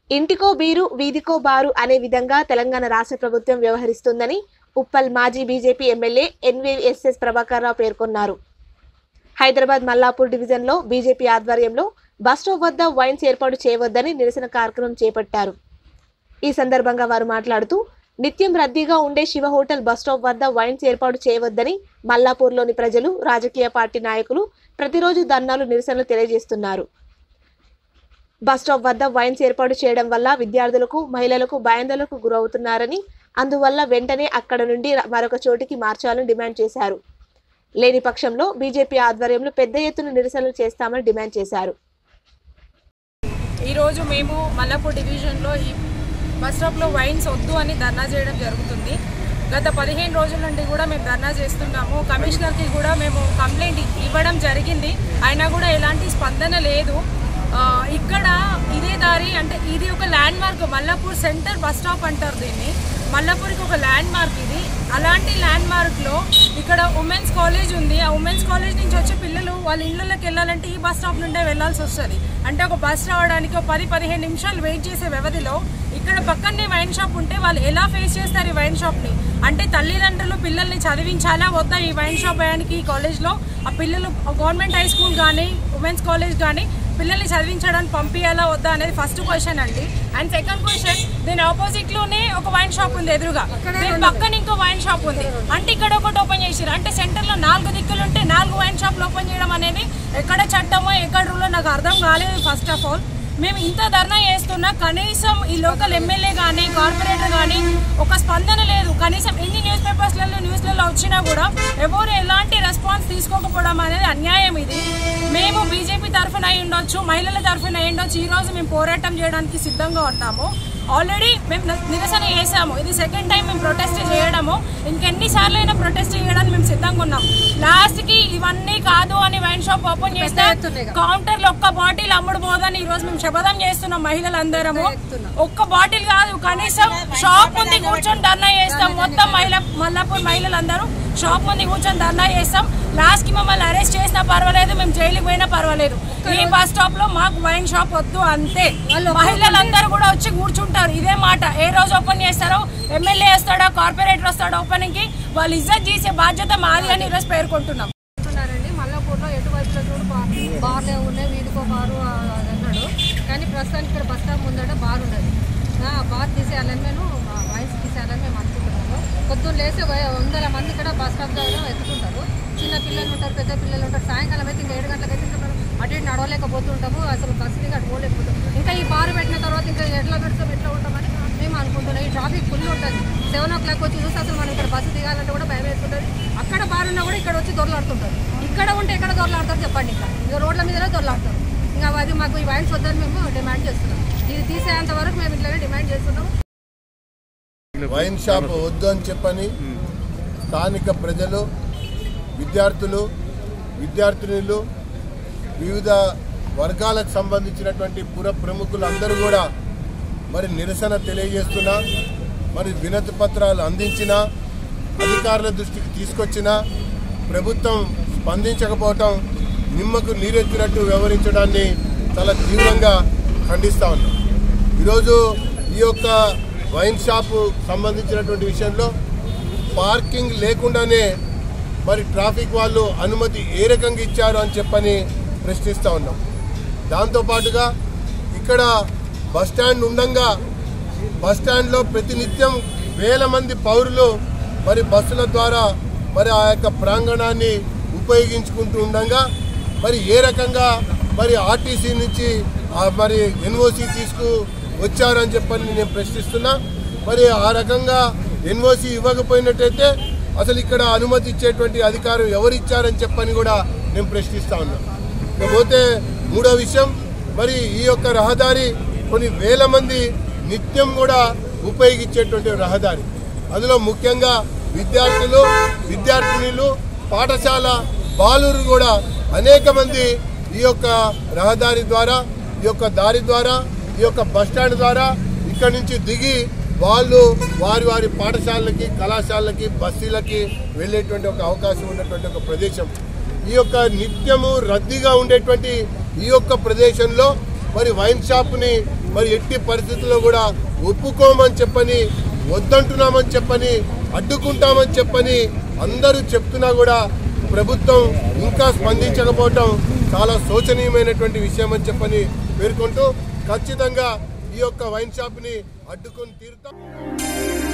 ఇంటికో బీరు వీధికో బారు అనే విధంగా తెలంగాణ రాష్ట్ర ప్రభుత్వం వ్యవహరిస్తుందని ఉప్పల్ మాజీ BJP MLA NVSS Prabhakar Rao పేర్కొన్నారు హైదరాబాద్ మల్లాపూర్ డివిజన్లో బీజేపీ ఆధ్వర్యంలో బస్టాప్ వద్ద వైన్స్ ఏర్పాటు చేయవద్దని నిరసన కార్యక్రమం చేపట్టారు ఈ సందర్భంగా వారు మాట్లాడుతూ నిత్యం రద్దీగా ఉండే శివ హోటల్ బస్టాప్ వద్ద వైన్స్ ఏర్పాటు చేయవద్దని మల్లాపూర్లోని ప్రజలు రాజకీయ పార్టీ నాయకులు ప్రతిరోజు ధర్నాలు నిరసనలు తెలియజేస్తున్నారు బస్టాప్ వద్ద వైన్స్ ఏర్పాటు చేయడం వల్ల విద్యార్థులకు మహిళలకు భయాందోళనకు గురవుతున్నారని అందువల్ల వెంటనే అక్కడ నుండి మరొక చోటికి మార్చాలని డిమాండ్ చేశారు లేని పక్షంలో బీజేపీ ఆధ్వర్యంలో పెద్ద ఎత్తున నిరసనలు చేస్తామని డిమాండ్ చేశారు ఈరోజు మేము మల్లాపూర్ డివిజన్లో ఈ బస్ స్టాప్లో వైన్స్ వద్దు అని ధర్నా చేయడం జరుగుతుంది గత పదిహేను రోజుల నుండి కూడా మేము ధర్నా చేస్తున్నాము కమిషనర్కి కూడా మేము కంప్లైంట్ ఇవ్వడం జరిగింది అయినా కూడా ఎలాంటి స్పందన లేదు ఆ, ఇక్కడ ఇదే దారి అంటే ఇది ఒక landmark Mallapur centre bus stop అంటారు దీన్ని మల్లాపూర్కి ఒక ల్యాండ్ మార్క్ ఇది అలాంటి ల్యాండ్ మార్క్లో ఇక్కడ ఉమెన్స్ కాలేజ్ ఉంది ఆ ఉమెన్స్ కాలేజ్ నుంచి వచ్చే పిల్లలు వాళ్ళ ఇళ్ళకి వెళ్ళాలంటే ఈ బస్ స్టాప్ నుండే వెళ్ళాల్సి వస్తుంది అంటే ఒక బస్ రావడానికి ఒక పది పదిహేను నిమిషాలు వెయిట్ చేసే వ్యవధిలో ఇక్కడ పక్కనే వైన్ షాప్ ఉంటే వాళ్ళు ఎలా ఫేస్ చేస్తారు ఈ వైన్ షాప్ని అంటే తల్లిదండ్రులు పిల్లల్ని చదివించాలా వద్దా ఈ వైన్ షాప్ వేయడానికి ఈ కాలేజ్లో ఆ పిల్లలు గవర్నమెంట్ హై స్కూల్ కానీ ఉమెన్స్ కాలేజ్ కానీ పిల్లల్ని చదివించడానికి పంపించాలా వద్దా అనేది ఫస్ట్ క్వశ్చన్ అండి అండ్ సెకండ్ క్వశ్చన్ దీని ఆపోజిట్ లోనే ఒక వైన్ షాప్ ఉంది ఎదురుగా దీని పక్కన ఇంకో వైన్ షాప్ ఉంది అంటే ఇక్కడ ఒకటి ఓపెన్ చేసారు అంటే సెంటర్ లో నాలుగు దిక్కులు ఉంటే నాలుగు వైన్ షాప్లు ఓపెన్ చేయడం అనేది ఎక్కడ చట్టమో ఎక్కడ రూలో నాకు అర్థం కాలేదు ఫస్ట్ ఆఫ్ ఆల్ మేము ఇంత ధర్నా చేస్తున్నా కనీసం ఈ లోకల్ ఎమ్మెల్యే కానీ కార్పొరేటర్ కానీ ఒక స్పందన లేదు కనీసం ఎన్ని న్యూస్ పేపర్స్లలో న్యూస్లలో వచ్చినా కూడా ఎవరు ఎలాంటి రెస్పాన్స్ తీసుకోకపోవడం అనేది అన్యాయం ఇది మేము బీజేపీ తరఫున అయి ఉండొచ్చు మహిళల తరఫున అయి ఉండొచ్చు ఈ రోజు మేము పోరాటం చేయడానికి సిద్ధంగా ఉన్నాము ఆల్రెడీ మేము న- నిరసన చేసాము ఇది సెకండ్ టైం మేము ప్రొటెస్ట్ చేయడము ఇంకెన్నిసార్లు అయినా ప్రొటెస్ట్ చేయడానికి మేము సిద్ధంగా ఉన్నాం లాస్ట్ కి ఇవన్నీ కాదు అని వైన్ షాప్ ఓపెన్ చేస్తే కౌంటర్ లో ఒక్క బాటిల్ అమ్ముడు పోదని ఈ రోజు మేము శపథం చేస్తున్నాం మహిళలందరము ఒక్క బాటిల్ కాదు కనీసం షాప్ ఉంది కూర్చొని ధర్నా చేస్తాం మొత్తం మహిళ మల్లాపూర్ మహిళలందరూ షాప్ ముందు కూర్చొని ధర్నా చేస్తాం లాస్ట్ కి మమ్మల్ని అరెస్ట్ చేసినా పర్వాలేదు మేము జైలుకి పోయినా పర్వాలేదు ఈ బస్ స్టాప్ లో మాకు వైన్ షాప్ వద్దు అంతే మహిళలందరూ కూడా వచ్చి కూర్చుంటారు ఇదే మాట ఏ రోజు ఓపెన్ చేస్తారో ఎమ్మెల్యే వస్తాడో కార్పొరేటర్ వస్తాడో ఓపెనింగ్ కి వాళ్ళు ఇజ్జత్ చేసే బాధ్యత మాది అని ఈరోజు పేర్కొంటున్నాం అంటున్నారండి మల్లాపూర్లో ఎటువైపులో చూడు బా- బార్లే ఉన్నాయి వీధికో బారు ఆ, అది అన్నాడు కానీ ప్రస్తుతానికి ఇక్కడ బస్ స్టాప్ ముందట బార్ ఉన్నది ఆ, బార్ తీసేయాలని మేము ఆ, వాయిస్ తీసేయాలని మేము అనుకుంటున్నాము పొద్దున్న లేసి ఒక వందల మంది ఇక్కడ బస్ స్టాప్ దగ్గర ఎత్తుకుంటారు చిన్న పిల్లలు ఉంటారు పెద్ద పిల్లలు ఉంటారు సాయంకాలం అయితే ఇంకా ఏడు గంటలకు అయితే ఇంకా మనం అటు ఇటు నడవలేకపోతుంటాము అసలు బస్సు దిగి అటు పోలేకపోతాం ఇంకా ఈ బార్ పెట్టిన తర్వాత ఇంకా ఎట్లా పెడతాం ఎట్లా ఉంటామని మేము అనుకుంటున్నాం ఈ ట్రాఫిక్ ఫుల్ ఉంటుంది సెవెన్ ఓ క్లాక్ వచ్చి చూస్తే అసలు మనం ఇక్కడ బస్సు దిగాలంటే కూడా భయం వేస్తుంటుంది అక్కడ బార్ ఉన్నా కూడా ఇక్కడ వచ్చి దొరలాడుతుంటారు ఇక్కడ ఉంటే ఎక్కడ దొరలాడతారు చెప్పండి ఇంకా ఇంకా రోడ్ల మీదనే దొరలాడతారు ఇంకా అది మాకు ఈ వైన్స్ వద్దని మేము డిమాండ్ చేస్తున్నాం ఇది తీసేంత వరకు మేము ఇట్లానే డిమాండ్ చేస్తున్నాం వైన్ షాప్ వద్దు అని చెప్పని స్థానిక ప్రజలు విద్యార్థులు విద్యార్థినులు వివిధ వర్గాలకు సంబంధించినటువంటి పుర ప్రముఖులు అందరూ కూడా మరి నిరసన తెలియజేస్తున్నా మరి వినతి పత్రాలు అందించినా అధికారుల దృష్టికి తీసుకొచ్చినా ప్రభుత్వం స్పందించకపోవటం నిమ్మకు నీరెత్తినట్టు వ్యవహరించడాన్ని చాలా తీవ్రంగా ఖండిస్తా ఉన్నాం ఈరోజు ఈ యొక్క వైన్ షాపు సంబంధించినటువంటి విషయంలో పార్కింగ్ లేకుండానే మరి ట్రాఫిక్ వాళ్ళు అనుమతి ఏ రకంగా ఇచ్చారు అని చెప్పని ప్రశ్నిస్తూ ఉన్నాం దాంతోపాటుగా ఇక్కడ బస్ స్టాండ్ ఉండంగా బస్ స్టాండ్లో ప్రతినిత్యం వేల మంది పౌరులు మరి బస్సుల ద్వారా మరి ఆ యొక్క ప్రాంగణాన్ని ఉపయోగించుకుంటూ ఉండగా మరి ఏ రకంగా మరి ఆర్టీసీ నుంచి ఆ మరి ఎన్ఓసి తీసుకు వచ్చారని చెప్పని నేను ప్రశ్నిస్తున్నా మరి ఆ రకంగా ఎన్ఓసి ఇవ్వకపోయినట్టయితే అసలు ఇక్కడ అనుమతి ఇచ్చేటువంటి అధికారం ఎవరు ఇచ్చారని చెప్పని కూడా నేను ప్రశ్నిస్తా ఉన్నా ఇకపోతే మూడో విషయం మరి ఈ యొక్క రహదారి కొన్ని వేల మంది నిత్యం కూడా ఉపయోగించేటువంటి రహదారి అందులో ముఖ్యంగా విద్యార్థులు విద్యార్థినులు పాఠశాల బాలురు కూడా అనేక మంది ఈ యొక్క రహదారి ద్వారా ఈ యొక్క దారి ద్వారా ఈ యొక్క బస్ స్టాండ్ ద్వారా ఇక్కడ నుంచి దిగి వాళ్ళు వారి వారి పాఠశాలలకి కళాశాలలకి బస్సులకి వెళ్ళేటువంటి ఒక అవకాశం ఉన్నటువంటి ఒక ప్రదేశం ఈ యొక్క నిత్యము రద్దీగా ఉండేటువంటి ఈ యొక్క ప్రదేశంలో మరి వైన్ షాప్ని మరి ఎట్టి పరిస్థితుల్లో కూడా ఒప్పుకోమని చెప్పని వద్దంటున్నామని చెప్పని అడ్డుకుంటామని చెప్పని అందరూ చెప్తున్నా కూడా ప్రభుత్వం ఇంకా స్పందించకపోవటం చాలా శోచనీయమైనటువంటి విషయం అని చెప్పని పేర్కొంటూ ఖచ్చితంగా ఈ యొక్క వైన్ షాప్ని అడ్డుకొని తీరుతాం